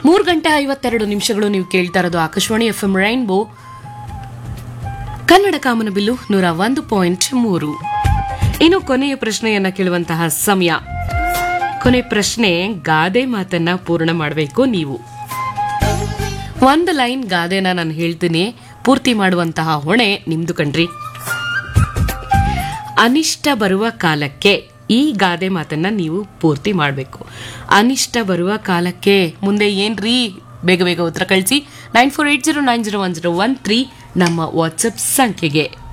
ಮೂರು ಗಂಟೆ ಐವತ್ತೆರಡು ನಿಮಿಷಗಳು ನೀವು ಕೇಳ್ತಾ ಇರೋದು Akashvani F M rainbow Kannada ಕಾಮನ ಬಿಲ್ಲು ನೂರ ಒಂದು ಪಾಯಿಂಟ್ ಮೂರು ಇನ್ನು ಕೊನೆಯ ಪ್ರಶ್ನೆಯನ್ನ ಕೇಳುವಂತಹ ಸಮಯ ಕೊನೆ ಪ್ರಶ್ನೆ ಗಾದೆ ಮಾತನ್ನ ಪೂರ್ಣ ಮಾಡಬೇಕು ನೀವು ಒಂದು ಲೈನ್ ಗಾದೆನ ನಾನು ಹೇಳ್ತೀನಿ ಪೂರ್ತಿ ಮಾಡುವಂತಹ ಹೊಣೆ ನಿಮ್ದು ಕಣ್ರಿ ಅನಿಷ್ಟ ಬರುವ ಕಾಲಕ್ಕೆ ಈ ಗಾದೆ ಮಾತನ್ನ ನೀವು ಪೂರ್ತಿ ಮಾಡಬೇಕು ಅನಿಷ್ಟ ಬರುವ ಕಾಲಕ್ಕೆ ಮುಂದೆ ಏನ್ರಿ ಬೇಗ ಬೇಗ ಉತ್ತರ ಕಳಿಸಿ nine four eight zero nine zero one zero one three ನಮ್ಮ ವಾಟ್ಸಪ್ ಸಂಖ್ಯೆಗೆ